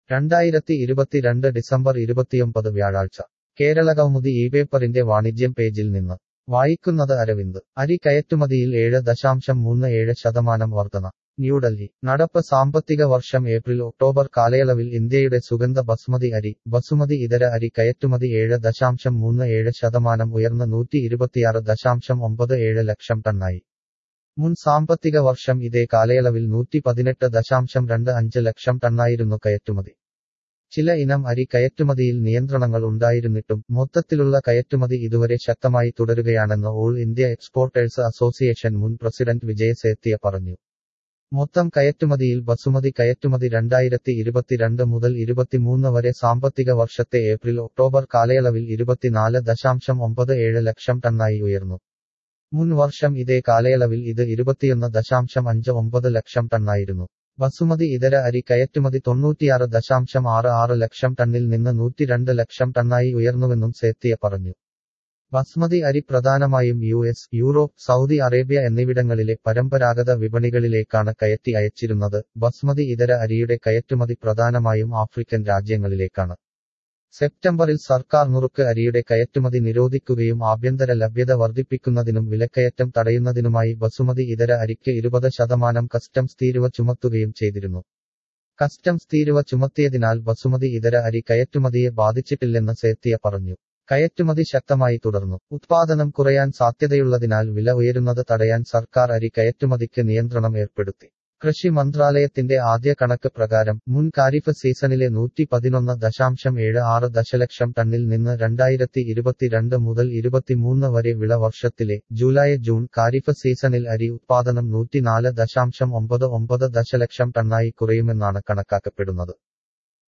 രണ്ടായിരത്തി ഇരുപത്തിരണ്ട് ഡിസംബർ ഇരുപത്തിയൊമ്പത് വ്യാഴാഴ്ച കേരളകൗമുദി ഈ പേപ്പറിന്റെ വാണിജ്യം പേജിൽ നിന്ന് വായിക്കുന്നത് അരവിന്ദ് അരി കയറ്റുമതിയിൽ ഏഴ് ദശാംശം മൂന്ന് ഏഴ് ശതമാനം വർധന ന്യൂഡൽഹി നടപ്പ് സാമ്പത്തിക വർഷം ഏപ്രിൽ ഒക്ടോബർ കാലയളവിൽ ഇന്ത്യയുടെ സുഗന്ധ ബസ്മതി അരി ബസുമതി ഇതര അരി കയറ്റുമതി ഏഴ് ദശാംശം മൂന്ന് ഏഴ് ശതമാനം ഉയർന്ന് നൂറ്റി ഇരുപത്തിയാറ് ദശാംശം ഒമ്പത് ഏഴ് ലക്ഷം ടണ്ണായി മുൻ സാമ്പത്തിക വർഷം ഇതേ കാലയളവിൽ നൂറ്റി പതിനെട്ട് ദശാംശം രണ്ട് അഞ്ച് ലക്ഷം ടണ്ണായിരുന്നു കയറ്റുമതി ചില ഇനം അരി കയറ്റുമതിയിൽ നിയന്ത്രണങ്ങൾ ഉണ്ടായിരുന്നിട്ടും മൊത്തത്തിലുള്ള കയറ്റുമതി ഇതുവരെ ശക്തമായി തുടരുകയാണെന്ന് ഓൾ ഇന്ത്യ എക്സ്പോർട്ടേഴ്സ് അസോസിയേഷൻ മുൻ പ്രസിഡന്റ് വിജയ സേത്തിയ പറഞ്ഞു മൊത്തം കയറ്റുമതിയിൽ ബസുമതി കയറ്റുമതി രണ്ടായിരത്തി ഇരുപത്തിരണ്ട് മുതൽ ഇരുപത്തിമൂന്ന് വരെ സാമ്പത്തിക വർഷത്തെ ഏപ്രിൽ ഒക്ടോബർ കാലയളവിൽ ഇരുപത്തിനാല് ദശാംശം ഒമ്പത് ഏഴ് ലക്ഷം ടണ്ണായി ഉയർന്നു മുൻ വർഷം ഇതേ കാലയളവിൽ ഇത് ഇരുപത്തിയൊന്ന് ദശാംശം അഞ്ച് ഒമ്പത് ലക്ഷം ടണ്ണായിരുന്നു ബസുമതി ഇതര അരി കയറ്റുമതി തൊണ്ണൂറ്റിയാറ് ദശാംശം ആറ് ആറ് ലക്ഷം ടണ്ണിൽ നിന്ന് നൂറ്റിരണ്ട് ലക്ഷം ടണ്ണായി ഉയർന്നുവെന്നും സേത്തിയ പറഞ്ഞു ബസ്മതി അരി പ്രധാനമായും U S Europe Saudi Arabia എന്നിവിടങ്ങളിലെ പരമ്പരാഗത വിപണികളിലേക്കാണ് കയറ്റി അയച്ചിരുന്നത് ബസ്മതി ഇതര അരിയുടെ കയറ്റുമതി പ്രധാനമായും ആഫ്രിക്കൻ രാജ്യങ്ങളിലേക്കാണ് സെപ്റ്റംബറിൽ സർക്കാർ നുറുക്ക് അരിയുടെ കയറ്റുമതി നിരോധിക്കുകയും ആഭ്യന്തര ലഭ്യത വർദ്ധിപ്പിക്കുന്നതിനും വിലക്കയറ്റം തടയുന്നതിനുമായി ബസുമതി ഇതര അരിക്ക് ഇരുപത് ശതമാനം കസ്റ്റംസ് തീരുവ ചുമത്തുകയും ചെയ്തിരുന്നു കസ്റ്റംസ് തീരുവ ചുമത്തിയതിനാൽ ബസുമതി ഇതര അരി കയറ്റുമതിയെ ബാധിച്ചിട്ടില്ലെന്ന് സേത്തിയ പറഞ്ഞു കയറ്റുമതി ശക്തമായി തുടർന്നു ഉത്പാദനം കുറയാൻ സാധ്യതയുള്ളതിനാൽ വില ഉയരുന്നത് തടയാൻ സർക്കാർ അരി കയറ്റുമതിക്ക് നിയന്ത്രണം ഏർപ്പെടുത്തി കൃഷി മന്ത്രാലയത്തിന്റെ ആദ്യ കണക്ക് പ്രകാരം മുൻ ഖാരിഫ് സീസണിലെ നൂറ്റി പതിനൊന്ന് ദശാംശം ഏഴ് ആറ് ദശലക്ഷം ടണ്ണിൽ നിന്ന് രണ്ടായിരത്തി ഇരുപത്തിരണ്ട് മുതൽ ഇരുപത്തിമൂന്ന് വരെ വിള വർഷത്തിലെ ജൂലൈ ജൂൺ ഖാരിഫ് സീസണിൽ അരി ഉത്പാദനം നൂറ്റിനാല് ദശാംശം ഒമ്പത് ഒമ്പത് ദശലക്ഷം ടണ്ണായി കുറയുമെന്നാണ് കണക്കാക്കപ്പെടുന്നത്